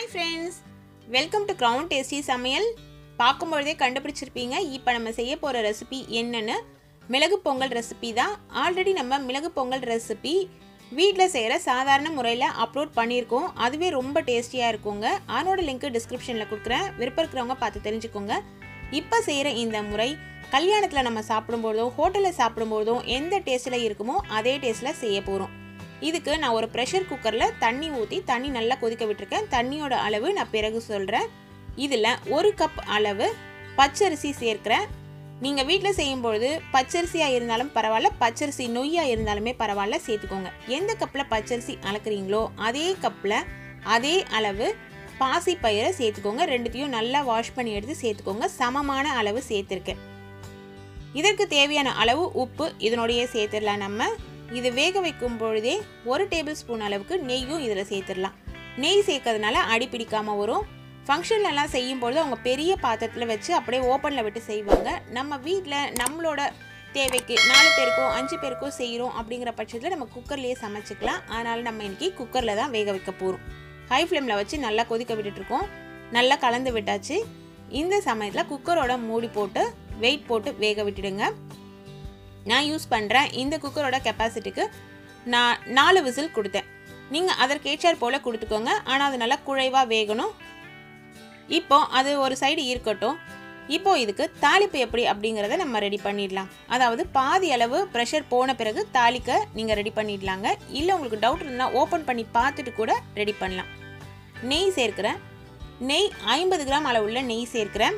friends welcome to crown tasty சமையல் பார்க்கும்பொழுதே கண்டுபிடிச்சிருப்பீங்க இப்போ நம்ம செய்ய போகிற ரெசிபி என்னன்னு மிளகு பொங்கல் ரெசிபி தான் ஆல்ரெடி நம்ம மிளகு பொங்கல் ரெசிபி வீட்டில் செய்கிற சாதாரண முறையில் அப்லோட் பண்ணியிருக்கோம் அதுவே ரொம்ப டேஸ்டியாக இருக்குங்க அதனோட லிங்க் டிஸ்கிரிப்ஷனில் கொடுக்குறேன் விருப்பம் இருக்கிறவங்க பார்த்து தெரிஞ்சுக்கோங்க இப்போ செய்கிற இந்த முறை கல்யாணத்தில் நம்ம சாப்பிடும்போதும் ஹோட்டலில் சாப்பிடும்போதும் எந்த டேஸ்ட்டில் இருக்குமோ அதே டேஸ்ட்டில் செய்ய போகிறோம் இதுக்கு நான் ஒரு ப்ரெஷர் குக்கரில் தண்ணி ஊற்றி தண்ணி நல்லா கொதிக்க விட்டுருக்கேன் தண்ணியோட அளவு நான் பிறகு சொல்கிறேன் இதில் ஒரு கப் அளவு பச்சரிசி சேர்க்கிறேன் நீங்கள் வீட்டில் செய்யும்பொழுது பச்சரிசியாக இருந்தாலும் பரவாயில்ல பச்சரிசி நொய்யாக இருந்தாலுமே பரவாயில்ல சேர்த்துக்கோங்க எந்த கப்பில் பச்சரிசி அளக்குறீங்களோ அதே கப்பில் அதே அளவு பாசி பயிரை சேர்த்துக்கோங்க ரெண்டுத்தையும் நல்லா வாஷ் பண்ணி எடுத்து சேர்த்துக்கோங்க சமமான அளவு சேர்த்துருக்கேன் இதற்கு தேவையான அளவு உப்பு இதனோடையே சேர்த்துடலாம் நம்ம இது வேக வைக்கும் பொழுதே ஒரு டேபிள் ஸ்பூன் அளவுக்கு நெய்யும் இதில் சேர்த்துடலாம் நெய் சேர்க்கறதுனால அடி பிடிக்காமல் வரும் ஃபங்க்ஷன்லலாம் செய்யும் பொழுது அவங்க பெரிய பாத்திரத்தில் வச்சு அப்படியே ஓப்பனில் விட்டு செய்வாங்க நம்ம வீட்டில் நம்மளோட தேவைக்கு நாலு பேருக்கோ அஞ்சு பேருக்கோ செய்கிறோம் அப்படிங்கிற பட்சத்தில் நம்ம குக்கர்லேயே சமைச்சிக்கலாம் அதனால் நம்ம இன்றைக்கி குக்கரில் தான் வேக வைக்க போகிறோம் ஹை ஃப்ளேமில் வச்சு நல்லா கொதிக்க விட்டுட்ருக்கோம் நல்லா கலந்து விட்டாச்சு இந்த சமயத்தில் குக்கரோட மூடி போட்டு வெயிட் போட்டு வேக விட்டுடுங்க நான் யூஸ் பண்ணுறேன் இந்த குக்கரோட கெப்பாசிட்டிக்கு நான் நாலு விசில் கொடுத்தேன் நீங்கள் அதற்கேற்றார் போல் கொடுத்துக்கோங்க ஆனால் அது நல்லா குழைவாக வேகணும் இப்போ அது ஒரு சைடு இருக்கட்டும் இப்போ இதுக்கு தாளிப்பு எப்படி அப்படிங்கிறத நம்ம ரெடி பண்ணிடலாம் அதாவது பாதி அளவு ப்ரெஷர் போன பிறகு தாளிக்க நீங்கள் ரெடி பண்ணிடலாங்க இல்லை உங்களுக்கு டவுட் இருந்தால் ஓப்பன் பண்ணி பார்த்துட்டு கூட ரெடி பண்ணலாம் நெய் சேர்க்கிறேன் நெய் ஐம்பது கிராம் அளவுள்ள நெய் சேர்க்கிறேன்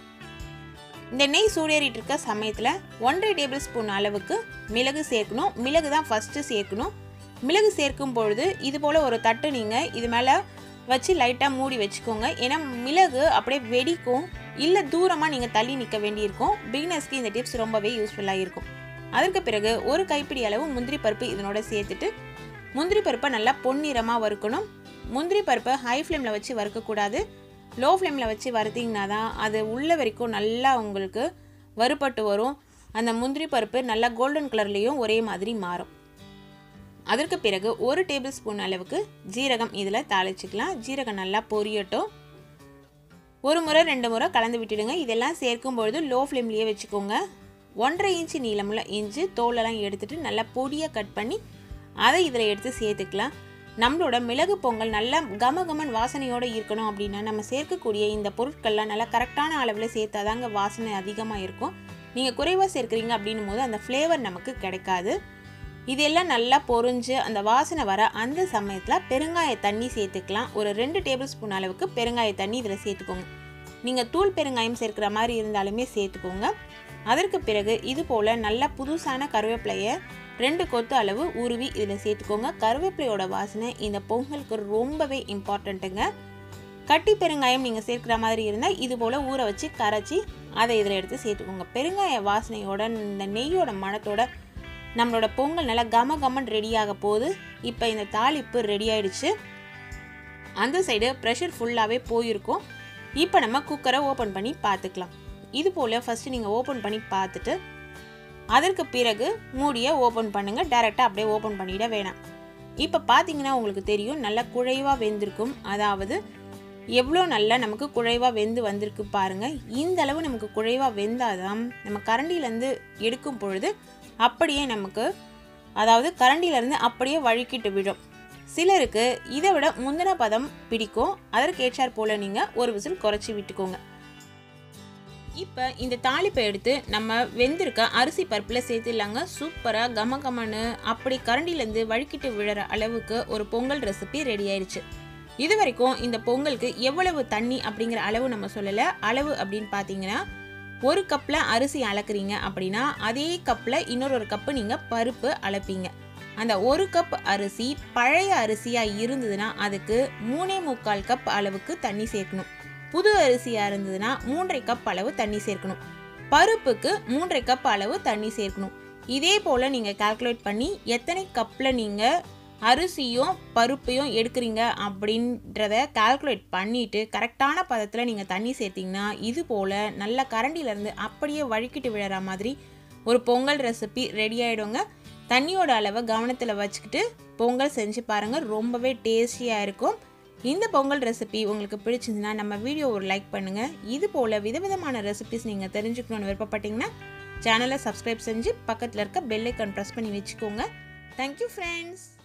இந்த நெய் சூடேறிட்டு இருக்க சமயத்தில் ஒன்றரை டேபிள் ஸ்பூன் அளவுக்கு மிளகு சேர்க்கணும் மிளகு தான் ஃபஸ்ட்டு சேர்க்கணும் மிளகு சேர்க்கும் பொழுது இது போல் ஒரு தட்டு நீங்கள் இது மேலே வச்சு லைட்டாக மூடி வச்சுக்கோங்க ஏன்னா மிளகு அப்படியே வெடிக்கும் இல்லை தூரமாக நீங்கள் தள்ளி நிற்க வேண்டியிருக்கும் பிகினர்ஸ்க்கு இந்த டிப்ஸ் ரொம்பவே யூஸ்ஃபுல்லாக இருக்கும் அதற்கு பிறகு ஒரு கைப்பிடி அளவு முந்திரி பருப்பு இதனோட சேர்த்துட்டு முந்திரி பருப்பை நல்லா பொன்னிறமாக வறுக்கணும் முந்திரி பருப்பை ஹை ஃப்ளேமில் வச்சு வறுக்கக்கூடாது லோ ஃப்ளேமில் வச்சு வறுத்திங்கன்னா தான் அது உள்ள வரைக்கும் நல்லா உங்களுக்கு வறுபட்டு வரும் அந்த முந்திரி பருப்பு நல்லா கோல்டன் கலர்லேயும் ஒரே மாதிரி மாறும் அதற்கு பிறகு ஒரு டேபிள் ஸ்பூன் அளவுக்கு ஜீரகம் இதில் தாளிச்சிக்கலாம் ஜீரகம் நல்லா பொரியட்டும் ஒரு முறை ரெண்டு முறை கலந்து விட்டுடுங்க இதெல்லாம் சேர்க்கும் பொழுது லோ ஃப்ளேம்லேயே வச்சுக்கோங்க ஒன்றரை இன்ச்சு நீளமுள்ள இஞ்சி தோலெல்லாம் எடுத்துட்டு நல்லா பொடியாக கட் பண்ணி அதை இதில் எடுத்து சேர்த்துக்கலாம் நம்மளோட மிளகு பொங்கல் நல்லா கம கமன் வாசனையோடு இருக்கணும் அப்படின்னா நம்ம சேர்க்கக்கூடிய இந்த பொருட்கள்லாம் நல்லா கரெக்டான அளவில் சேர்த்தாதாங்க வாசனை அதிகமாக இருக்கும் நீங்கள் குறைவாக சேர்க்குறீங்க அப்படின்னும் போது அந்த ஃப்ளேவர் நமக்கு கிடைக்காது இதெல்லாம் நல்லா பொரிஞ்சு அந்த வாசனை வர அந்த சமயத்தில் பெருங்காய தண்ணி சேர்த்துக்கலாம் ஒரு ரெண்டு டேபிள் ஸ்பூன் அளவுக்கு பெருங்காய தண்ணி இதில் சேர்த்துக்கோங்க நீங்கள் தூள் பெருங்காயம் சேர்க்குற மாதிரி இருந்தாலுமே சேர்த்துக்கோங்க அதற்கு பிறகு இது போல் நல்லா புதுசான கருவேப்பிலையை ரெண்டு கொத்து அளவு உருவி இதில் சேர்த்துக்கோங்க கருவேப்பிலையோட வாசனை இந்த பொங்கலுக்கு ரொம்பவே இம்பார்ட்டண்ட்டுங்க கட்டி பெருங்காயம் நீங்கள் சேர்க்குற மாதிரி இருந்தால் இது போல் ஊற வச்சு கரைச்சி அதை இதில் எடுத்து சேர்த்துக்கோங்க பெருங்காய வாசனையோட இந்த நெய்யோட மணத்தோட நம்மளோட பொங்கல் நல்லா கம கமன் ரெடியாக போகுது இப்போ இந்த தாளிப்பு ரெடி ஆயிடுச்சு அந்த சைடு ப்ரெஷர் ஃபுல்லாகவே போயிருக்கும் இப்போ நம்ம குக்கரை ஓப்பன் பண்ணி பார்த்துக்கலாம் இது போல் ஃபஸ்ட்டு நீங்கள் ஓப்பன் பண்ணி பார்த்துட்டு அதற்கு பிறகு மூடியை ஓப்பன் பண்ணுங்கள் டேரெக்டாக அப்படியே ஓப்பன் பண்ணிட வேணாம் இப்போ பார்த்தீங்கன்னா உங்களுக்கு தெரியும் நல்லா குழைவாக வெந்திருக்கும் அதாவது எவ்வளோ நல்லா நமக்கு குழைவாக வெந்து வந்திருக்கு பாருங்கள் இந்த அளவு நமக்கு குழைவாக வெந்தாதான் நம்ம கரண்டிலேருந்து எடுக்கும் பொழுது அப்படியே நமக்கு அதாவது கரண்டிலேருந்து அப்படியே வழுக்கிட்டு விடும் சிலருக்கு இதை விட முந்தின பதம் பிடிக்கும் அதற்கேற்றார் போல் நீங்கள் ஒரு விசில் குறைச்சி விட்டுக்கோங்க இப்போ இந்த தாளிப்பை எடுத்து நம்ம வெந்திருக்க அரிசி பருப்பில் சேர்த்துடலாங்க சூப்பராக கம கமன்னு அப்படி கரண்டிலேருந்து வழுக்கிட்டு விழுற அளவுக்கு ஒரு பொங்கல் ரெசிபி ரெடி ஆயிடுச்சு இது வரைக்கும் இந்த பொங்கலுக்கு எவ்வளவு தண்ணி அப்படிங்கிற அளவு நம்ம சொல்லலை அளவு அப்படின்னு பார்த்தீங்கன்னா ஒரு கப்பில் அரிசி அளக்குறீங்க அப்படின்னா அதே கப்பில் இன்னொரு ஒரு கப்பு நீங்கள் பருப்பு அளப்பீங்க அந்த ஒரு கப் அரிசி பழைய அரிசியாக இருந்ததுன்னா அதுக்கு மூணே முக்கால் கப் அளவுக்கு தண்ணி சேர்க்கணும் புது அரிசியாக இருந்ததுன்னா மூன்றரை கப் அளவு தண்ணி சேர்க்கணும் பருப்புக்கு மூன்றரை கப் அளவு தண்ணி சேர்க்கணும் இதே போல் நீங்கள் கால்குலேட் பண்ணி எத்தனை கப்பில் நீங்கள் அரிசியும் பருப்பையும் எடுக்கிறீங்க அப்படின்றத கால்குலேட் பண்ணிவிட்டு கரெக்டான பதத்தில் நீங்கள் தண்ணி சேர்த்திங்கன்னா இது போல் நல்ல கரண்டிலேருந்து அப்படியே வழுக்கிட்டு விழுற மாதிரி ஒரு பொங்கல் ரெசிபி ரெடி ஆகிடுங்க தண்ணியோட அளவை கவனத்தில் வச்சுக்கிட்டு பொங்கல் செஞ்சு பாருங்கள் ரொம்பவே டேஸ்டியாக இருக்கும் இந்த பொங்கல் ரெசிபி உங்களுக்கு பிடிச்சிருந்துன்னா நம்ம வீடியோ ஒரு லைக் பண்ணுங்கள் இது போல் விதவிதமான ரெசிபிஸ் நீங்கள் தெரிஞ்சுக்கணுன்னு விருப்பப்பட்டீங்கன்னா சேனலை சப்ஸ்கிரைப் செஞ்சு பக்கத்தில் இருக்க பெல் ஐக்கான் ப்ரெஸ் பண்ணி வச்சுக்கோங்க தேங்க்யூ ஃப்ரெண்ட்ஸ்